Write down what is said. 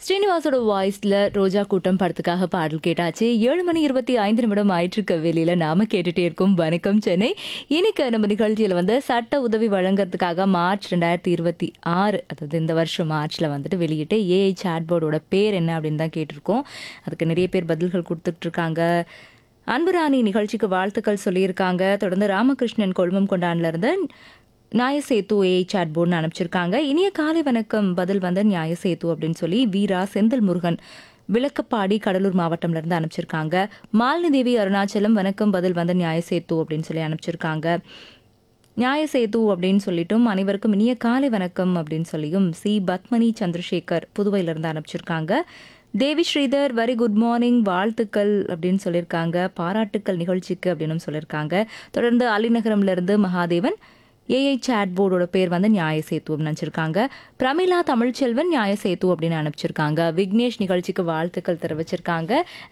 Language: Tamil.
ஸ்ரீனிவாசோட வாய்ஸ்ல ரோஜா கூட்டம் படத்துக்காக பாடல் கேட்டாச்சு ஏழு மணி இருபத்தி ஐந்து நிமிடம் ஆயிற்றுக்க வெளியில நாம கேட்டுட்டே இருக்கோம் வணக்கம் சென்னை இன்னைக்கு நம்ம நிகழ்ச்சியில வந்து சட்ட உதவி வழங்குறதுக்காக மார்ச் ரெண்டாயிரத்தி இருபத்தி ஆறு அதாவது இந்த வருஷம் மார்ச்ல வந்துட்டு வெளியிட்டு ஏஐ சாட்போர்டோட பேர் என்ன அப்படின்னு தான் கேட்டிருக்கோம் அதுக்கு நிறைய பேர் பதில்கள் கொடுத்துட்டு இருக்காங்க அன்புராணி நிகழ்ச்சிக்கு வாழ்த்துக்கள் சொல்லியிருக்காங்க தொடர்ந்து ராமகிருஷ்ணன் கொழுமம் கொண்டான்ல இருந்து நியாயசேத்து ஏ சாட் போர்டுன்னு அனுப்பிச்சிருக்காங்க இனிய காலை வணக்கம் பதில் வந்த நியாயசேத்து அப்படின்னு சொல்லி வீரா செந்தில் முருகன் விளக்கப்பாடி கடலூர் மாவட்டம்ல இருந்து அனுப்பிச்சிருக்காங்க மாலினி தேவி அருணாச்சலம் வணக்கம் பதில் வந்த நியாயசேத்து அப்படின்னு சொல்லி அனுப்பிச்சிருக்காங்க நியாயசேது அப்படின்னு சொல்லிட்டும் அனைவருக்கும் இனிய காலை வணக்கம் அப்படின்னு சொல்லியும் சி பத்மனி சந்திரசேகர் புதுவையிலிருந்து அனுப்பிச்சிருக்காங்க Devi Sridhar very good morning வாழ்த்துக்கள் அப்படின்னு சொல்லியிருக்காங்க பாராட்டுக்கள் நிகழ்ச்சிக்கு அப்படின்னு சொல்லியிருக்காங்க தொடர்ந்து அலிநகரம்ல இருந்து மகாதேவன் ஏஐ சாட் போர்டோட பேர் வந்து நியாயசேத்து அப்படின்னு நினச்சிருக்காங்க பிரமிளா தமிழ்ச்செல்வன் நியாயசேத்து அப்படின்னு அனுப்பிச்சிருக்காங்க விக்னேஷ் நிகழ்ச்சிக்கு வாழ்த்துக்கள் தெரிவிச்சிருக்காங்க